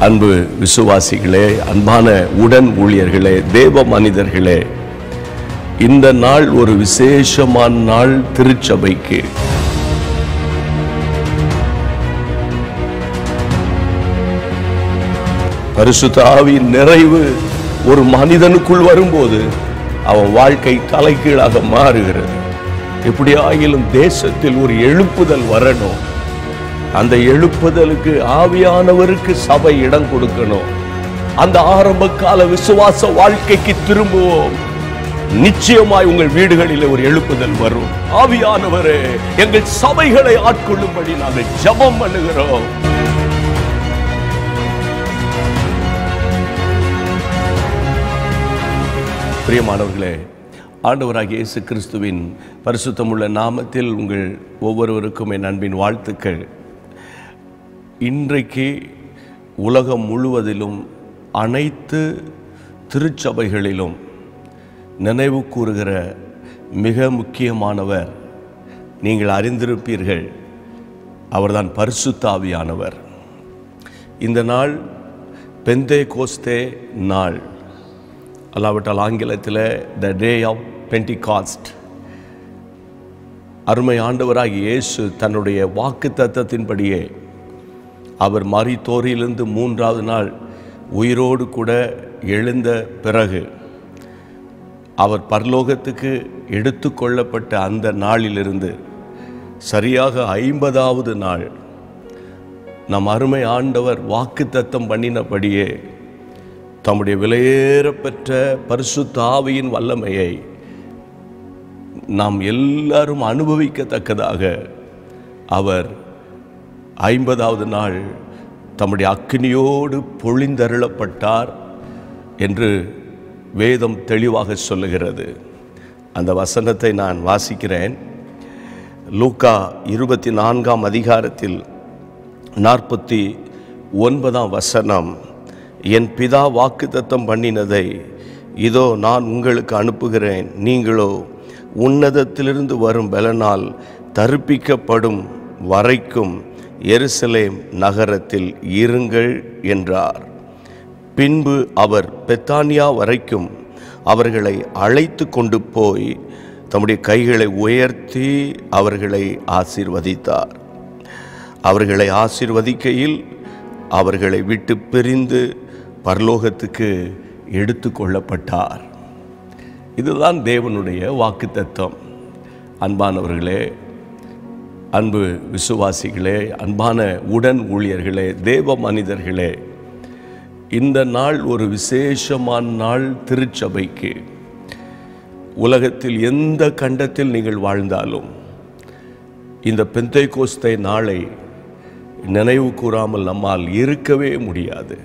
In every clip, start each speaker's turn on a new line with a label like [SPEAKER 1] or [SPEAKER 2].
[SPEAKER 1] அன்பு விசுவாசிகளே அன்பான உடன் ஊழியர்களே தேவ மனிதர்களே இந்த நாள் ஒரு விசேஷமான நாள் திருச்சபைக்கு பரிசுத்த ஆவியின் நிறைவு ஒரு மனிதனுக்குள் வரும்போது அவன் வாழ்க்கை தலைகீழாக மாறுகிறது எப்படியாகிலும் தேசத்தில் ஒரு எழுப்புதல் வரணும் அந்த எழுப்புதலுக்கு ஆவியானவருக்கு சபை இடம் கொடுக்கணும் அந்த ஆரம்ப கால விசுவாச வாழ்க்கைக்கு திரும்புவோம் நிச்சயமாய் உங்கள் வீடுகளில் ஒரு எழுப்புதல் வரும் ஆவியானவரே எங்கள் சபைகளை ஆட்கொள்ளும்படி நாங்கள் ஜெபம் பண்ணுகிறோம் பிரியமானவர்களே ஆண்டவராகிய இயேசு கிறிஸ்துவின் பரிசுத்தமுள்ள நாமத்தில் உங்கள் ஒவ்வொருவருக்கும் என் அன்பின் வாழ்த்துக்கள் இன்றைக்கு உலகம் முழுவதிலும் அனைத்து திருச்சபைகளிலும் நினைவு கூறுகிற மிக முக்கியமானவர் நீங்கள் அறிந்திருப்பீர்கள் அவர்தான் பரிசுத்தாவியானவர் இந்த நாள் பெந்தே கோஸ்தே நாள் அல்லாவிட்டால் ஆங்கிலத்தில் த டே ஆஃப் பென்டிகாஸ்ட் அருமை ஆண்டவராகிய இயேசு தன்னுடைய வாக்கு தத்தத்தின்படியே அவர் மரித்தோரிலிருந்து மூன்றாவது நாள் உயிரோடு கூட எழுந்த பிறகு அவர் பரலோகத்துக்கு எடுத்துக்கொள்ளப்பட்ட அந்த நாளிலிருந்து சரியாக ஐம்பதாவது நாள் நம் அருமை ஆண்டவர் வாக்கு தத்தம் பண்ணினபடியே தம்முடைய விலையேறப்பெற்ற பரிசுத்த ஆவியின் வல்லமையை நாம் எல்லாரும் அனுபவிக்கத்தக்கதாக அவர் ஐம்பதாவது நாள் தம்முடைய அக்கினியோடு பொழிந்தருளப்பட்டார் என்று வேதம் தெளிவாக சொல்லுகிறது அந்த வசனத்தை நான் வாசிக்கிறேன் லூக்கா இருபத்தி நான்காம் அதிகாரத்தில் நாற்பத்தி ஒன்பதாம் வசனம் என் பிதா வாக்குத்தத்தம் பண்ணினதை இதோ நான் உங்களுக்கு அனுப்புகிறேன் நீங்களோ உன்னதத்திலிருந்து வரும் பலனால் தரிப்பிக்கப்படும் வரைக்கும் எருசலேம் நகரத்தில் இருங்கள் என்றார் பின்பு அவர் பெத்தானியா வரைக்கும் அவர்களை அழைத்து கொண்டு போய் தம்முடைய கைகளை உயர்த்தி அவர்களை ஆசீர்வதித்தார் அவர்களை ஆசீர்வதிக்கையில் அவர்களை விட்டு பிரிந்து பரலோகத்துக்கு எடுத்து கொள்ளப்பட்டார் இதுதான் தேவனுடைய வாக்குத்தத்தம் அன்பானவர்களே அன்பு விசுவாசிகளே அன்பான உடன் ஊழியர்களே தேவ மனிதர்களே இந்த நாள் ஒரு விசேஷமான நாள் திருச்சபைக்கு உலகத்தில் எந்த கண்டத்தில் நீங்கள் வாழ்ந்தாலும் இந்த பெந்தை கோஸ்தை நாளை நினைவு கூறாமல் நம்மால் இருக்கவே முடியாது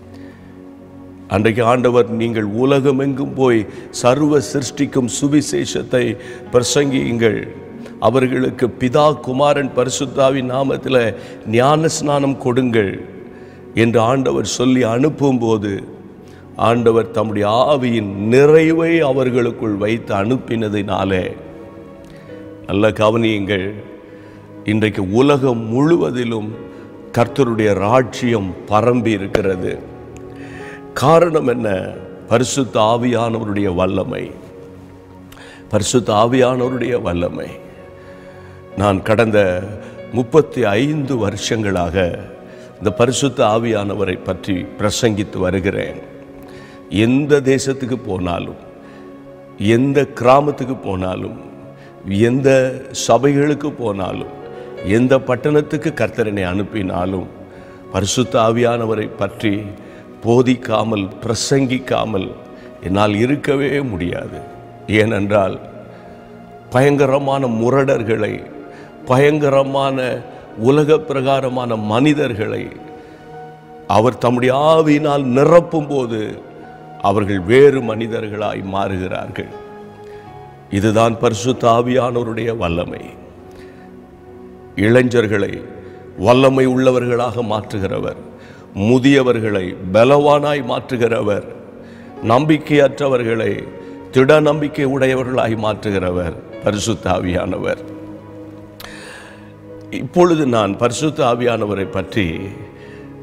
[SPEAKER 1] அன்றைக்கு ஆண்டவர் நீங்கள் உலகமெங்கும் போய் சர்வ சிருஷ்டிக்கும் சுவிசேஷத்தை பிரசங்கியுங்கள் அவர்களுக்கு பிதா குமாரன் பரிசுத்தாவின் நாமத்தில் ஞான ஸ்நானம் கொடுங்கள் என்று ஆண்டவர் சொல்லி அனுப்பும்போது ஆண்டவர் தம்முடைய ஆவியின் நிறைவை அவர்களுக்குள் வைத்து அனுப்பினதினாலே நல்ல கவனியுங்கள் இன்றைக்கு உலகம் முழுவதிலும் கர்த்தருடைய ராட்சியம் பரம்பி இருக்கிறது காரணம் என்ன பரிசுத்த ஆவியானவருடைய வல்லமை பரிசுத்த ஆவியானவருடைய வல்லமை நான் கடந்த முப்பத்தி ஐந்து வருஷங்களாக இந்த பரிசுத்த ஆவியானவரை பற்றி பிரசங்கித்து வருகிறேன் எந்த தேசத்துக்கு போனாலும் எந்த கிராமத்துக்கு போனாலும் எந்த சபைகளுக்கு போனாலும் எந்த பட்டணத்துக்கு கர்த்தரனை அனுப்பினாலும் பரிசுத்த ஆவியானவரை பற்றி போதிக்காமல் பிரசங்கிக்காமல் என்னால் இருக்கவே முடியாது ஏனென்றால் பயங்கரமான முரடர்களை பயங்கரமான உலக பிரகாரமான மனிதர்களை அவர் தம்முடைய ஆவியினால் நிரப்பும் போது அவர்கள் வேறு மனிதர்களாய் மாறுகிறார்கள் இதுதான் பரிசுத்த ஆவியானவருடைய வல்லமை இளைஞர்களை வல்லமை உள்ளவர்களாக மாற்றுகிறவர் முதியவர்களை பலவானாய் மாற்றுகிறவர் நம்பிக்கையற்றவர்களை திட நம்பிக்கை உடையவர்களாய் மாற்றுகிறவர் பரிசுத்த ஆவியானவர் இப்பொழுது நான் பரிசுத்த ஆவியானவரை பற்றி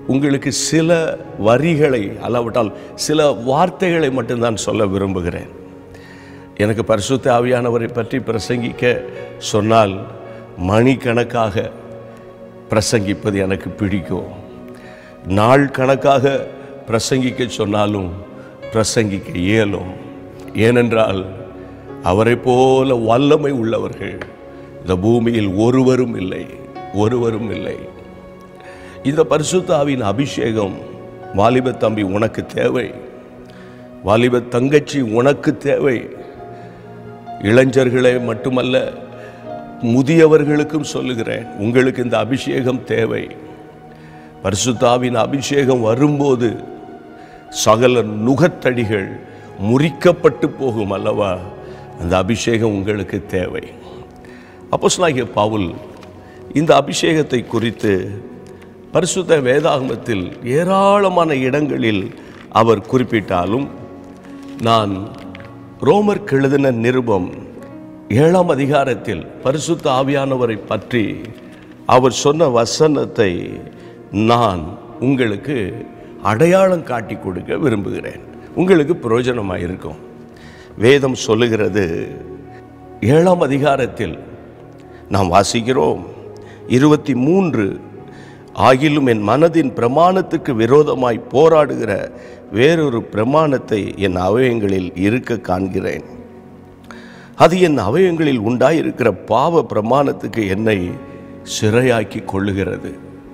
[SPEAKER 1] உங்களுக்கு சில வரிகளை அல்லாவிட்டால் சில வார்த்தைகளை மட்டும்தான் சொல்ல விரும்புகிறேன் எனக்கு பரிசுத்த ஆவியானவரை பற்றி பிரசங்கிக்க சொன்னால் மணிக்கணக்காக பிரசங்கிப்பது எனக்கு பிடிக்கும் நாள் கணக்காக பிரசங்கிக்க சொன்னாலும் பிரசங்கிக்க இயலும் ஏனென்றால் அவரை போல வல்லமை உள்ளவர்கள் இந்த பூமியில் ஒருவரும் இல்லை ஒருவரும் இல்லை இந்த பரிசுத்தாவின் அபிஷேகம் வாலிப தம்பி உனக்கு தேவை வாலிப தங்கச்சி உனக்கு தேவை இளைஞர்களே மட்டுமல்ல முதியவர்களுக்கும் சொல்லுகிறேன் உங்களுக்கு இந்த அபிஷேகம் தேவை பரிசுத்தாவின் அபிஷேகம் வரும்போது சகல நுகத்தடிகள் முறிக்கப்பட்டு போகும் அல்லவா அந்த அபிஷேகம் உங்களுக்கு தேவை அப்போஸ்தலனாகிய பவுல் இந்த அபிஷேகத்தை குறித்து பரிசுத்த வேதாகமத்தில் ஏராளமான இடங்களில் அவர் குறிப்பிட்டாலும் நான் ரோமர் எழுதின நிருபம் ஏழாம் அதிகாரத்தில் பரிசுத்த ஆவியானவரை பற்றி அவர் சொன்ன வசனத்தை நான் உங்களுக்கு அடையாளம் காட்டி கொடுக்க விரும்புகிறேன் உங்களுக்கு பிரயோஜனமாக இருக்கும் வேதம் சொல்லுகிறது ஏழாம் அதிகாரத்தில் நாம் வாசிக்கிறோம் இருபத்தி மூன்று ஆகிலும் என் மனதின் பிரமாணத்துக்கு விரோதமாய் போராடுகிற வேறொரு பிரமாணத்தை என் அவயங்களில் இருக்க காண்கிறேன் அது என் அவயங்களில் உண்டாயிருக்கிற பாவ பிரமாணத்துக்கு என்னை சிறையாக்கி கொள்ளுகிறது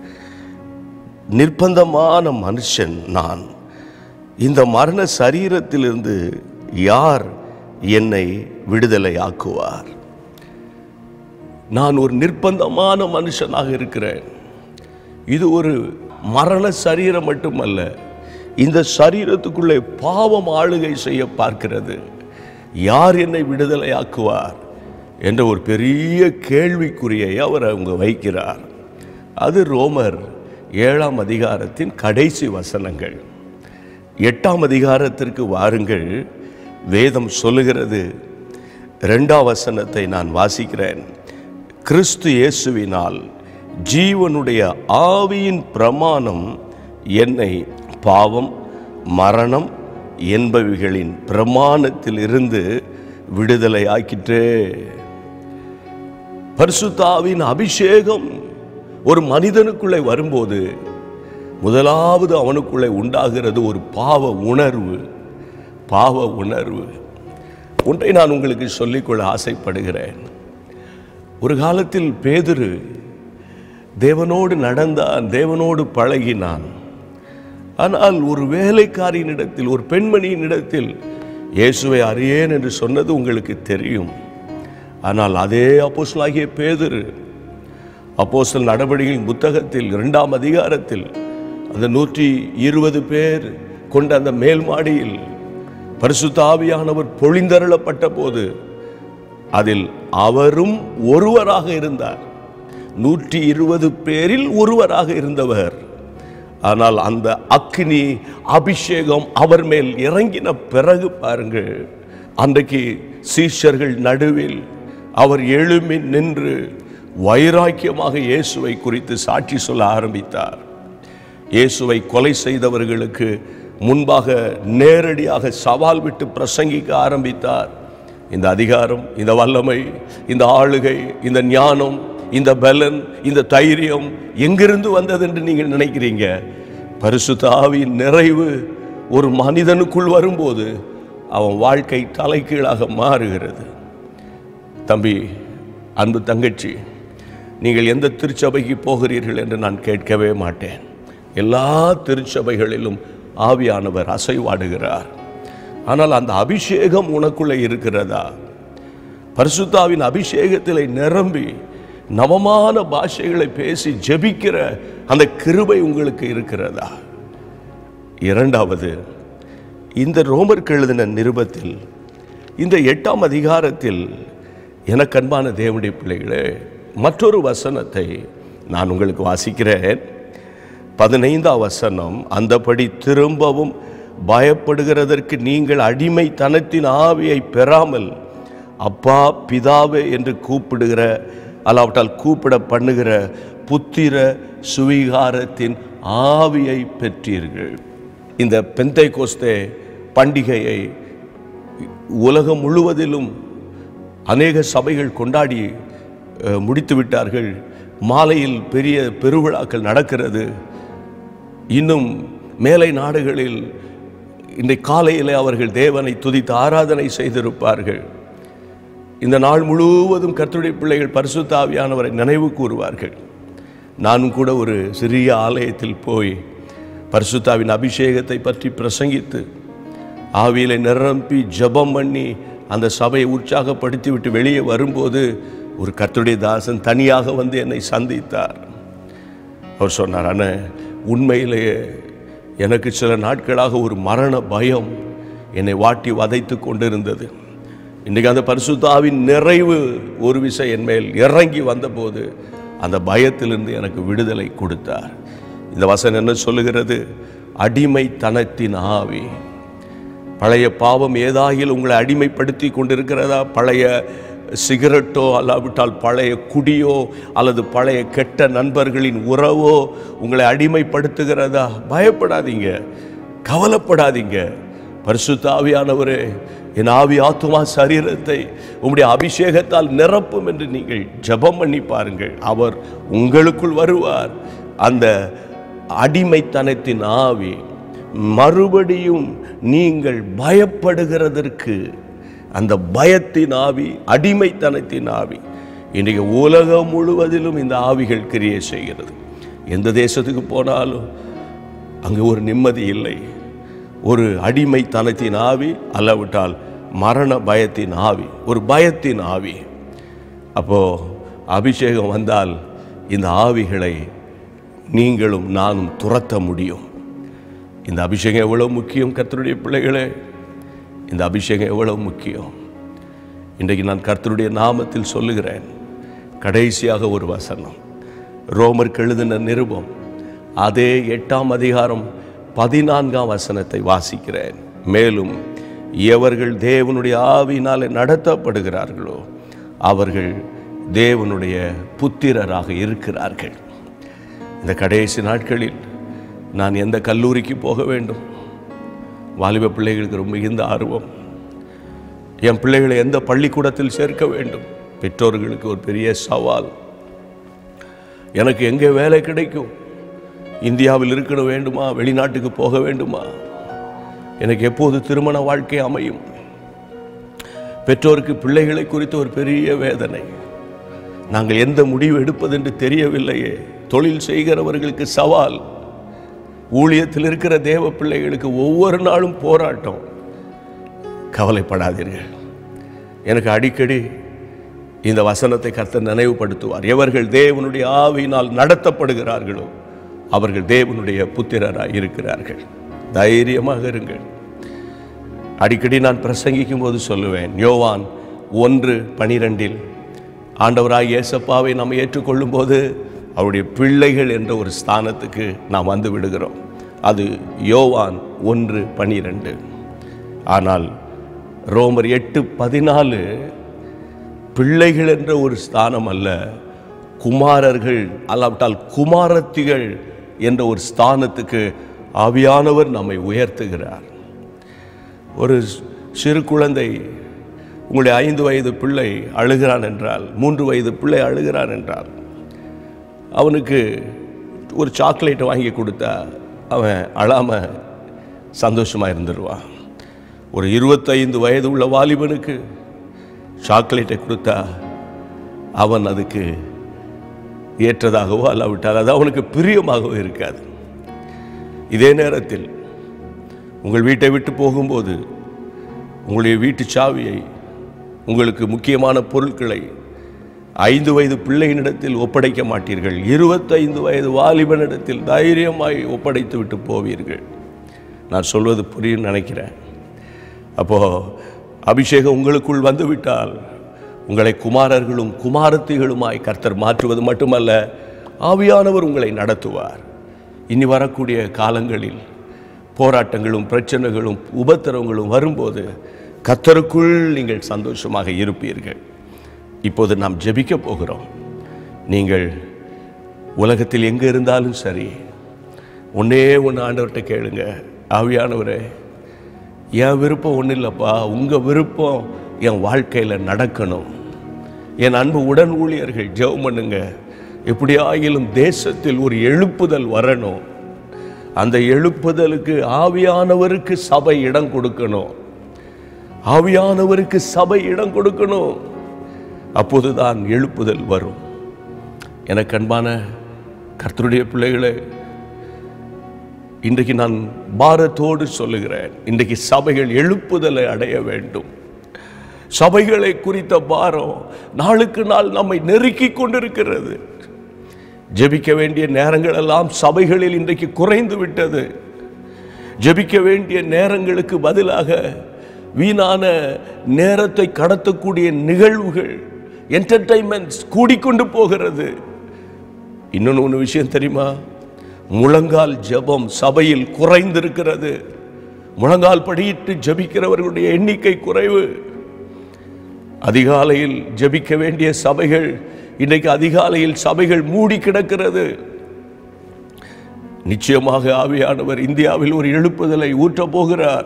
[SPEAKER 1] நிர்பந்தமான மனுஷன் நான் இந்த மரண சரீரத்திலிருந்து யார் என்னை விடுதலை ஆக்குவார் நான் ஒரு நிர்பந்தமான மனுஷனாக இருக்கிறேன் இது ஒரு மரண சரீரம் மட்டுமல்ல இந்த சரீரத்துக்குள்ளே பாவம் ஆளுகை செய்ய பார்க்கிறது யார் என்னை விடுதலையாக்குவார் என்ற ஒரு பெரிய கேள்விக்குறியை அவர் அவங்க வைக்கிறார் அது ரோமர் ஏழாம் அதிகாரத்தின் கடைசி வசனங்கள் எட்டாம் அதிகாரத்திற்கு வாருங்கள் வேதம் சொல்லுகிறது ரெண்டாம் வசனத்தை நான் வாசிக்கிறேன் கிறிஸ்து இயேசுவினால் ஜீவனுடைய ஆவியின் பிரமாணம் என்னை பாவம் மரணம் என்பவைகளின் பிரமாணத்திலிருந்து விடுதலை ஆக்கிற்றே பரிசுத்தாவின் அபிஷேகம் ஒரு மனிதனுக்குள்ளே வரும்போது முதலாவது அவனுக்குள்ளே உண்டாகிறது ஒரு பாவ உணர்வு பாவ உணர்வு ஒன்றை நான் உங்களுக்கு சொல்லிக்கொள்ள ஆசைப்படுகிறேன் ஒரு காலத்தில் பேதுரு தேவனோடு நடந்தான் தேவனோடு பழகினான் ஆனால் ஒரு வேலைக்காரியினிடத்தில் ஒரு பெண்மணியினிடத்தில் இயேசுவை அறியேன் என்று சொன்னது உங்களுக்கு தெரியும் ஆனால் அதே அப்போஸ்தலனாகிய பேதுரு அப்போஸ்தலர் நடவடிக்கையின் புத்தகத்தில் இரண்டாம் அதிகாரத்தில் அந்த நூற்றி இருபது பேர் கொண்ட அந்த மேல் மாடியில் பரிசுத்த ஆவியானவர் பொழிந்தருளப்பட்ட போது அதில் அவரும் ஒருவராக இருந்தார் நூற்றி இருபது பேரில் ஒருவராக இருந்தவர் ஆனால் அந்த அக்னி அபிஷேகம் அவர் மேல் இறங்கின பிறகு பாருங்கள் அன்றைக்கு சீஷர்கள் நடுவில் அவர் எழும்பி நின்று வைராக்கியமாக இயேசுவை குறித்து சாட்சி சொல்ல ஆரம்பித்தார் இயேசுவை கொலை செய்தவர்களுக்கு முன்பாக நேரடியாக சவால் விட்டு பிரசங்கிக்க ஆரம்பித்தார் இந்த அதிகாரம் இந்த வல்லமை இந்த ஆளுகை இந்த ஞானம் இந்த பலன் இந்த தைரியம் எங்கிருந்து வந்தது என்று நீங்கள் நினைக்கிறீங்க பரிசுத்த ஆவியின் நிறைவு ஒரு மனிதனுக்குள் வரும்போது அவன் வாழ்க்கை தலைகீழாக மாறுகிறது தம்பி அன்பு தங்கச்சி நீங்கள் எந்த திருச்சபைக்கு போகிறீர்கள் என்று நான் கேட்கவே மாட்டேன் எல்லா திருச்சபைகளிலும் ஆவியானவர் அசைவாடுகிறார் ஆனால் அந்த அபிஷேகம் உனக்குள்ளே இருக்கிறதா பரிசுத்தாவின் அபிஷேகத்திலே நிரம்பி நவமான பாஷைகளை பேசி ஜெபிக்கிற அந்த கிருபை உங்களுக்கு இருக்கிறதா இரண்டாவது இந்த ரோமருக்கு எழுதின நிருபத்தில் இந்த எட்டாம் அதிகாரத்தில் எனக்கு அன்பான தேவனுடைய பிள்ளைகளே மற்றொரு வசனத்தை நான் உங்களுக்கு வாசிக்கிறேன் பதினைந்தாம் வசனம் அந்தபடி திரும்பவும் பயப்படுகிறதற்கு நீங்கள் அடிமைத்தனத்தின் ஆவியை பெறாமல் அப்பா பிதாவே என்று கூப்பிடுகிற அல்லாவிட்டால் கூப்பிட பண்ணுகிற புத்திர சுவிகாரத்தின் ஆவியை பெற்றீர்கள் இந்த பெந்தை கோஸ்தே பண்டிகையை உலகம் முழுவதிலும் அநேக சபைகள் கொண்டாடி அஹ், முடித்து விட்டார்கள் மாலையில் பெரிய பெருவிழாக்கள் நடக்கிறது இன்னும் மேலை நாடுகளில் இன்றைக்கு காலையில் அவர்கள் தேவனை துதித்து ஆராதனை செய்திருப்பார்கள் இந்த நாள் முழுவதும் கர்த்தருடைய பிள்ளைகள் பரிசுத்த ஆவியானவரை நினைவு கூறுவார்கள் நானும் கூட ஒரு சிறிய ஆலயத்தில் போய் பரிசுத்தாவின் அபிஷேகத்தை பற்றி பிரசங்கித்து ஆவியில நிரம்பி ஜெபம் பண்ணி அந்த சபையை உற்சாகப்படுத்தி விட்டு வெளியே வரும்போது ஒரு கர்த்தருடைய தாசன் தனியாக வந்து என்னை சந்தித்தார் அவர் சொன்னார் அண்ணே உண்மையிலேயே எனக்கு சில நாட்களாக ஒரு மரண பயம் என்னை வாட்டி வதைத்து கொண்டிருந்தது இன்றைக்கு அந்த பரிசுத்தாவின் நிறைவு ஒரு விசை என் மேல் இறங்கி வந்தபோது அந்த பயத்திலிருந்து எனக்கு விடுதலை கொடுத்தார் இந்த வசனம் என்ன சொல்லுகிறது அடிமைத்தனத்தின் ஆவி பழைய பாவம் ஏதாகில் உங்களை அடிமைப்படுத்தி கொண்டிருக்கிறதா பழைய சிகரெட்டோ அல்லாவிட்டால் பழைய குடியோ அல்லது பழைய கெட்ட நண்பர்களின் உறவோ உங்களை அடிமைப்படுத்துகிறதா பயப்படாதீங்க கவலைப்படாதீங்க பரிசுத்த ஆவியானவரே என் ஆவி ஆத்துமா சரீரத்தை உம்முடைய அபிஷேகத்தால் நிரப்பும் என்று நீங்கள் ஜெபம் பண்ணி பாருங்கள் அவர் உங்களுக்குள் வருவார் அந்த அடிமைத்தனத்தின் ஆவி மறுபடியும் நீங்கள் பயப்படுகிறதற்கு அந்த பயத்தின் ஆவி அடிமைத்தனத்தின் ஆவி இன்றைக்கு உலகம் முழுவதிலும் இந்த ஆவிகள் கிரியை செய்கிறது எந்த தேசத்துக்கு போனாலும் அங்கே ஒரு நிம்மதி இல்லை ஒரு அடிமைத்தனத்தின் ஆவி அல்லவிட்டால் மரண பயத்தின் ஆவி ஒரு பயத்தின் ஆவி அப்போ அபிஷேகம் வந்தால் இந்த ஆவிகளை நீங்களும் நானும் துரத்த முடியும் இந்த அபிஷேகம் எவ்வளவு முக்கியம் கர்த்தருடைய பிள்ளைகளே இந்த அபிஷேகம் எவ்வளவு முக்கியம் இன்றைக்கு நான் கர்த்தருடைய நாமத்தில் சொல்லுகிறேன் கடைசியாக ஒரு வசனம் ரோமருக்கு எழுதின நிருபம் அதே எட்டாம் அதிகாரம் பதினான்காம் வசனத்தை வாசிக்கிறேன் மேலும் எவர்கள் தேவனுடைய ஆவியினாலே நடத்தப்படுகிறார்களோ அவர்கள் தேவனுடைய புத்திரராக இருக்கிறார்கள் இந்த கடைசி நாட்களில் நான் எந்த கல்லூரிக்கு போக வேண்டும் வாலிப பிள்ளைகளுக்கு ரொம்ப மிகுந்த ஆர்வம் என் பிள்ளைகளை எந்த பள்ளிக்கூடத்தில் சேர்க்க வேண்டும் பெற்றோர்களுக்கு ஒரு பெரிய சவால் எனக்கு எங்கே வேலை கிடைக்கும் இந்தியாவில் இருக்கணும் வேண்டுமா வெளிநாட்டுக்கு போக வேண்டுமா எனக்கு எப்போது திருமண வாழ்க்கை அமையும் பெற்றோருக்கு பிள்ளைகளை குறித்து ஒரு பெரிய வேதனை நாங்கள் எந்த முடிவு எடுப்பதென்று தெரியவில்லையே தொழில் செய்கிறவர்களுக்கு சவால் ஊழியத்தில் இருக்கிற தேவ பிள்ளைகளுக்கு ஒவ்வொரு நாளும் போராட்டம் கவலைப்படாதீர்கள் எனக்கு அடிக்கடி இந்த வசனத்தை கர்த்தர் நினைவுபடுத்துவார் எவர்கள் தேவனுடைய ஆவியினால் நடத்தப்படுகிறார்களோ அவர்கள் தேவனுடைய புத்திரராய் இருக்கிறார்கள் தைரியமாக இருங்கள் அடிக்கடி நான் பிரசங்கிக்கும் போது சொல்லுவேன் யோவான் ஒன்று பனிரெண்டில் ஆண்டவராய் இயேசப்பாவை நாம் ஏற்றுக்கொள்ளும் போது அவருடைய பிள்ளைகள் என்ற ஒரு ஸ்தானத்துக்கு நாம் வந்து விடுகிறோம் அது யோவான் ஒன்று பனிரெண்டு ஆனால் ரோமர் எட்டு பதினாலு பிள்ளைகள் என்ற ஒரு ஸ்தானம் அல்ல குமாரர்கள் அல்லாவிட்டால் குமாரத்திகள் என்ற ஒரு ஸ்தானத்துக்கு ஆவியானவர் நம்மை உயர்த்துகிறார் ஒரு சிறு குழந்தை உங்களுடைய ஐந்து வயது பிள்ளை அழுகிறான் என்றால் மூன்று வயது பிள்ளை அழுகிறான் என்றால் அவனுக்கு ஒரு சாக்லேட்டை வாங்கி கொடுத்தா அவன் அழாமல் சந்தோஷமாக இருந்துடுவான் ஒரு இருபத்தைந்து வயது உள்ள வாலிபனுக்கு சாக்லேட்டை கொடுத்தா அவன் அதுக்கு ஏற்றதாகவோ அல்லாவிட்டால் அது அவனுக்கு பிரியமாகவோ இருக்காது இதே நேரத்தில் உங்கள் வீட்டை விட்டு போகும்போது உங்களுடைய வீட்டு சாவியை உங்களுக்கு முக்கியமான பொருட்களை ஐந்து வயது பிள்ளையினிடத்தில் ஒப்படைக்க மாட்டீர்கள் இருபத்தைந்து வயது வாலிபனிடத்தில் தைரியமாய் ஒப்படைத்து விட்டு போவீர்கள் நான் சொல்வது புரியும் நினைக்கிறேன் அப்போ அபிஷேகம் உங்களுக்குள் வந்துவிட்டால் உங்களை குமாரர்களும் குமாரத்திகளுமாய் கர்த்தர் மாற்றுவது மட்டுமல்ல ஆவியானவர் உங்களை நடத்துவார் இனி வரக்கூடிய காலங்களில் போராட்டங்களும் பிரச்சனைகளும் உபத்திரவங்களும் வரும்போது கர்த்தருக்குள் நீங்கள் சந்தோஷமாக இருப்பீர்கள் இப்போது நாம் ஜெபிக்க போகிறோம் நீங்கள் உலகத்தில் எங்கே இருந்தாலும் சரி ஒன்னே ஒன்று ஆண்டவர்கிட்ட கேளுங்க ஆவியானவரே என் விருப்பம் ஒன்றும் இல்லைப்பா உங்கள் விருப்பம் என் வாழ்க்கையில் நடக்கணும் என் அன்பு உடன் ஊழியர்கள் ஜெபம் பண்ணுங்க எப்படி ஆகிலும் தேசத்தில் ஒரு எழுப்புதல் வரணும் அந்த எழுப்புதலுக்கு ஆவியானவருக்கு சபை இடம் கொடுக்கணும் ஆவியானவருக்கு சபை இடம் கொடுக்கணும் அப்போதுதான் எழுப்புதல் வரும் எனக்கு அன்பான கர்த்தருடைய பிள்ளைகளே இன்றைக்கு நான் பாரத்தோடு சொல்லுகிறேன் இன்றைக்கு சபைகள் எழுப்புதலை அடைய வேண்டும் சபைகளை குறித்த பாரம் நாளுக்கு நாள் நம்மை நெருக்கி கொண்டிருக்கிறது ஜெபிக்க வேண்டிய நேரங்கள் எல்லாம் சபைகளில் இன்றைக்கு குறைந்து விட்டது ஜெபிக்க வேண்டிய நேரங்களுக்கு பதிலாக வீணான நேரத்தை கடத்தக்கூடிய நிகழ்வுகள் என்டர்டைன்மெண்ட்ஸ் கூடிக்கொண்டு போகிறது இன்னொன்று ஒன்று விஷயம் தெரியுமா முழங்கால் ஜெபம் சபையில் குறைந்திருக்கிறது முழங்கால் படியிட்டு ஜெபிக்கிறவர்களுடைய எண்ணிக்கை குறைவு அதிகாலையில் ஜெபிக்க வேண்டிய சபைகள் இன்றைக்கு அதிகாலையில் சபைகள் மூடி கிடக்கிறது நிச்சயமாக ஆவியானவர் இந்தியாவில் ஒரு எழுப்புதலை ஊற்றப் போகிறார்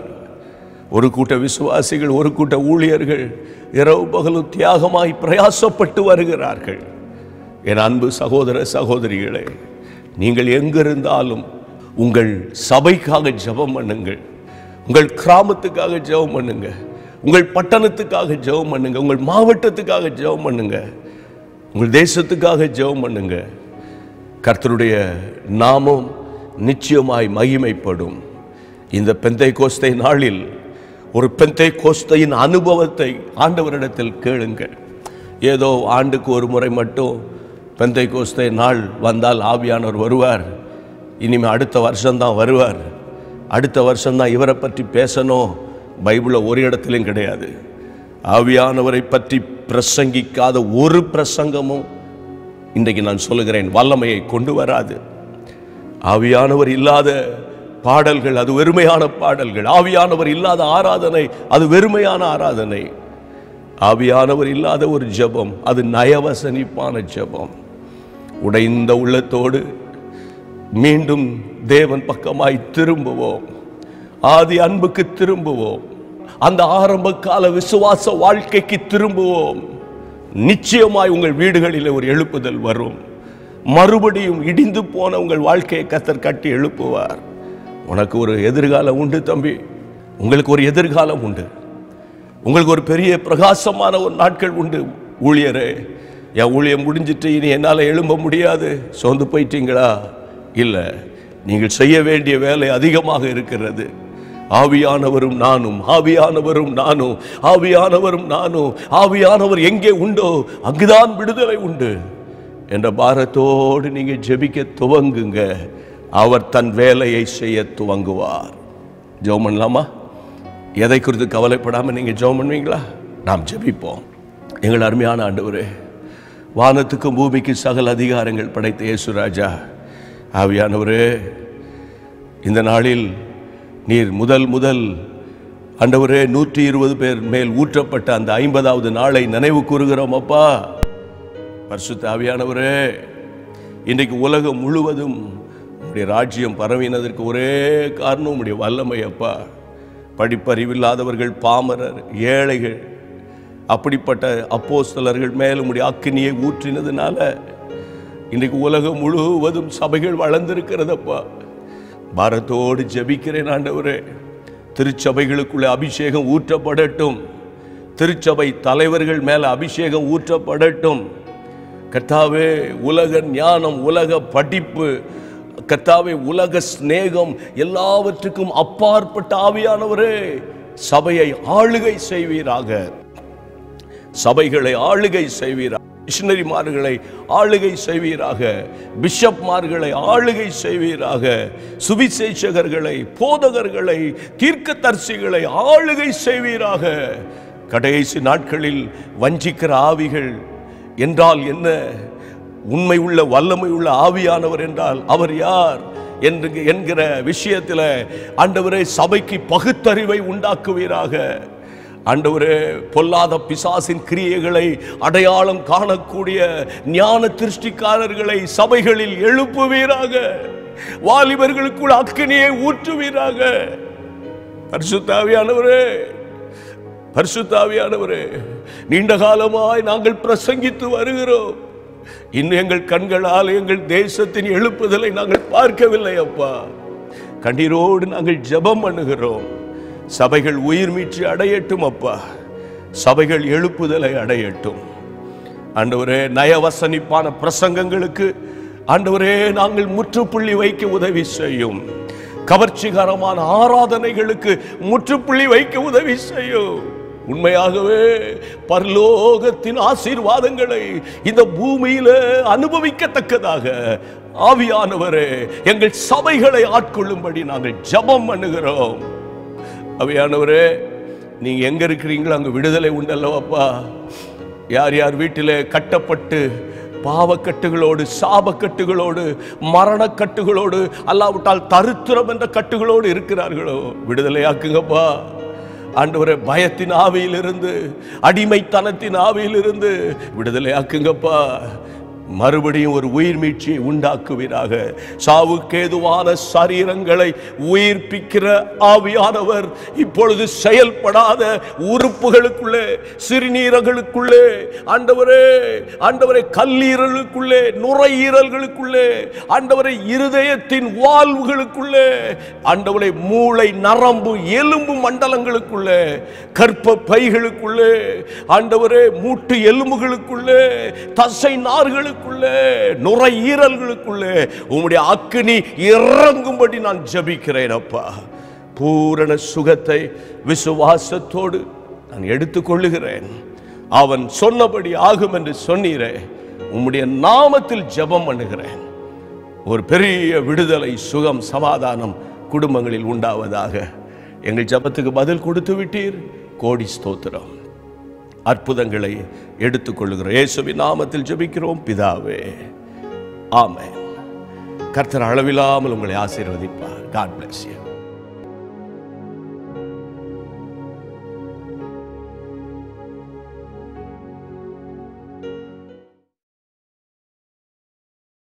[SPEAKER 1] ஒரு கூட்ட விசுவாசிகள் ஒரு கூட்ட ஊழியர்கள் இரவு பகலும் தியாகமாய் பிரயாசப்பட்டு வருகிறார்கள் என் அன்பு சகோதர சகோதரிகளே நீங்கள் எங்கிருந்தாலும் உங்கள் சபைக்காக ஜெபம் பண்ணுங்கள் உங்கள் கிராமத்துக்காக ஜெபம் பண்ணுங்க உங்கள் பட்டணத்துக்காக ஜெபம் பண்ணுங்க உங்கள் மாவட்டத்துக்காக ஜெபம் பண்ணுங்க உங்கள் தேசத்துக்காக ஜெபம் பண்ணுங்க கர்த்தருடைய நாமம் நிச்சயமாய் மகிமைப்படும் இந்த பெந்தை கோஸ்தை நாளில் ஒரு பெந்தை கோஸ்தையின் அனுபவத்தை ஆண்டவரிடத்தில் கேளுங்கள் ஏதோ ஆண்டுக்கு ஒரு முறை மட்டும் பெந்தை கோஸ்தை நாள் வந்தால் ஆவியானவர் வருவார் இனிமேல் அடுத்த வருஷம்தான் வருவார் அடுத்த வருஷம்தான் இவரை பற்றி பேசணும் பைபிளில் ஒரு இடத்துலையும் கிடையாது ஆவியானவரை பற்றி பிரசங்கிக்காத ஒரு பிரசங்கமும் இன்றைக்கு நான் சொல்லுகிறேன் வல்லமையை கொண்டு வராது ஆவியானவர் இல்லாத பாடல்கள் அது வெறுமையான பாடல்கள் ஆவியானவர் இல்லாத ஆராதனை அது வெறுமையான ஆராதனை ஆவியானவர் இல்லாத ஒரு ஜெபம் அது நயவசனிப்பான ஜெபம் உடைந்த உள்ளத்தோடு மீண்டும் தேவன் பக்கமாய் திரும்புவோம் ஆதி அன்புக்கு திரும்புவோம் அந்த ஆரம்ப கால விசுவாச வாழ்க்கைக்கு திரும்புவோம் நிச்சயமாய் உங்கள் வீடுகளில் ஒரு எழுப்புதல் வரும் மறுபடியும் இடிந்து போன உங்கள் வாழ்க்கையை கத்தர் கட்டி எழுப்புவார் உனக்கு ஒரு எதிர்காலம் உண்டு தம்பி உங்களுக்கு ஒரு எதிர்காலம் உண்டு உங்களுக்கு ஒரு பெரிய பிரகாசமான ஒரு நாட்கள் உண்டு ஊழியரே என் ஊழியம் முடிஞ்சிட்டு இனி என்னால் எழும்ப முடியாது சோர்ந்து போயிட்டீங்களா இல்லை நீங்கள் செய்ய வேண்டிய வேலை அதிகமாக இருக்கிறது ஆவியானவரும் நானும் ஆவியானவரும் நானும் ஆவியானவரும் நானும் ஆவியானவர் எங்கே உண்டோ அங்குதான் விடுதலை உண்டு என்ற பாரத்தோடு நீங்க ஜெபிக்க துவங்குங்க அவர் தன் வேலையை செய்ய துவங்குவார் ஜெபம் பண்ணலாமா எதை குறித்து கவலைப்படாமல் நீங்கள் ஜெபம் பண்ணுவீங்களா நாம் ஜெபிப்போம் எங்கள் அருமையான ஆண்டவரே வானத்துக்கும் பூமிக்கு சகல அதிகாரங்கள் படைத்த இயேசு ராஜா ஆவியானவரே இந்த நாளில் நீர் முதல் முதல் ஆண்டவரே நூற்றி இருபது பேர் மேல் ஊற்றப்பட்ட அந்த ஐம்பதாவது நாளை நினைவு கூறுகிறோம் அப்பா பரிசுத்த ஆவியானவரே இன்றைக்கு உலகம் முழுவதும் உம்முடைய ராஜ்யம் பரவினதற்கு ஒரே காரணம் உம்முடைய வல்லமை அப்பா படிப்பறிவில்லாதவர்கள் பாமரர் ஏழைகள் அப்படிப்பட்ட அப்போஸ்தலர்கள் மேல் உம்முடைய அக்கினியை ஊற்றினதுனால இன்றைக்கு உலகம் முழுவதும் சபைகள் வளர்ந்திருக்கிறதப்பா பாரத்தோடு ஜெபிக்கிறேன் ஆண்டவரே திருச்சபைகளுக்குள்ள அபிஷேகம் ஊற்றப்படட்டும் திருச்சபை தலைவர்கள் மேல அபிஷேகம் ஊற்றப்படட்டும் கர்த்தாவே உலக ஞானம் உலக படிப்பு கர்த்தாவே உலக சிநேகம் எல்லாவற்றுக்கும் அப்பாற்பட்ட ஆவியானவரே சபையை ஆளுகை செய்வீராக சபைகளை ஆளுகை செய்வீராக மிஷினரிமார்களை ஆளுகை செய்வீராக பிஷப்மார்களை ஆளுகை செய்வீராக சுவிசேஷகர்களை போதகர்களை தீர்க்கதரிசிகளை ஆளுகை செய்வீராக கடைசி நாட்களில் வஞ்சிக்கிற ஆவிகள் என்றால் என்ன உண்மை உள்ள வல்லமை உள்ள ஆவியானவர் என்றால் அவர் யார் என்று என்கிற விஷயத்தில் ஆண்டவரே சபைக்கு பகுத்தறிவை உண்டாக்குவீராக ஆண்டவரே பொல்லாத பிசாசின் கிரியைகளை அடையாளம் காணக்கூடிய ஞான திருஷ்டிக்காரர்களை சபைகளில் எழுப்புவீராக வாலிபர்களுக்குள் அக்கினியை ஊற்றுவீராக பரிசுத்தாவியானவரே பரிசுத்தாவியானவரே நீண்ட காலமாய் நாங்கள் பிரசங்கித்து வருகிறோம் இன்னும் எங்கள் கண்களால் எங்கள் தேசத்தின் எழுப்புதலை நாங்கள் பார்க்கவில்லை அப்பா கண்ணீரோடு நாங்கள் ஜெபம் பண்ணுகிறோம் சபைகள் உயிர் மீட்சி அடையட்டும் அப்பா சபைகள் எழுப்புதலை அடையட்டும் ஆண்டவரே நயவசனிப்பான பிரசங்கங்களுக்கு ஆண்டவரே நாங்கள் முற்றுப்புள்ளி வைக்க உதவி செய்யும் கவர்ச்சிகரமான ஆராதனைகளுக்கு முற்றுப்புள்ளி வைக்க உதவி செய்யும் உண்மையாகவே பரலோகத்தின் ஆசீர்வாதங்களை இந்த பூமியில அனுபவிக்கத்தக்கதாக ஆவியானவரே எங்கள் சபைகளை ஆட்கொள்ளும்படி நாங்கள் ஜெபம் பண்ணுகிறோம் அவையானவரே நீங்க எங்க இருக்கிறீங்களோ அங்க விடுதலை உண்டல்லவாப்பா யார் யார் வீட்டிலே கட்டப்பட்டு பாவக்கட்டுகளோடு சாபக்கட்டுகளோடு மரணக்கட்டுகளோடு அல்லாவிட்டால் தருத்திரம் என்ற கட்டுகளோடு இருக்கிறார்களோ விடுதலையாக்குங்கப்பா ஆண்டவரே பயத்தின் ஆவியிலிருந்து அடிமைத்தனத்தின் ஆவியிலிருந்து விடுதலையாக்குங்கப்பா மறுபடியும் ஒரு உயிர் மீட்சியை உண்டாக்குவீராக சாவுக்கேதுவான சரீரங்களை உயிர்ப்பிக்கிற ஆவியானவர் இப்பொழுது செயல்படாத உறுப்புகளுக்குள்ளே சிறுநீரகளுக்குள்ளே ஆண்டவரே ஆண்டவரை கல்லீரலுக்குள்ளே நுரையீரல்களுக்குள்ளே ஆண்டவரை இருதயத்தின் வாழ்வுகளுக்குள்ளே ஆண்டவரை மூளை நரம்பு எலும்பு மண்டலங்களுக்குள்ளே கற்ப பைகளுக்குள்ளே ஆண்டவரே மூட்டு எலும்புகளுக்குள்ளே தசை நார்களுக்குள்ளே நுரையீரல்களுக்குள்ளே உம்முடைய அக்கினி இறங்கும்படி நான் ஜெபிக்கிறேன் அப்பா பூரண சுகத்தை விசுவாசத்தோடு நான் எடுத்துக்கொள்ளுகிறேன் அவன் சொன்னபடி ஆகும் என்று சொன்னீரே உம்முடைய நாமத்தில் ஜெபம் பண்ணுகிறேன் ஒரு பெரிய விடுதலை சுகம் சமாதானம் குடும்பங்களில் உண்டாவதாக எங்கள் ஜெபத்துக்கு பதில் கொடுத்து விட்டீர் கோடி ஸ்தோத்திரம் அற்புதங்களை எடுத்துக்கொள்ளுகிறோம் இயேசுவின் நாமத்தில் ஜெபிக்கிறோம் பிதாவே ஆமென் கர்த்தர் அளவில்லாமல் உங்களை ஆசீர்வதிப்பார் காட் bless you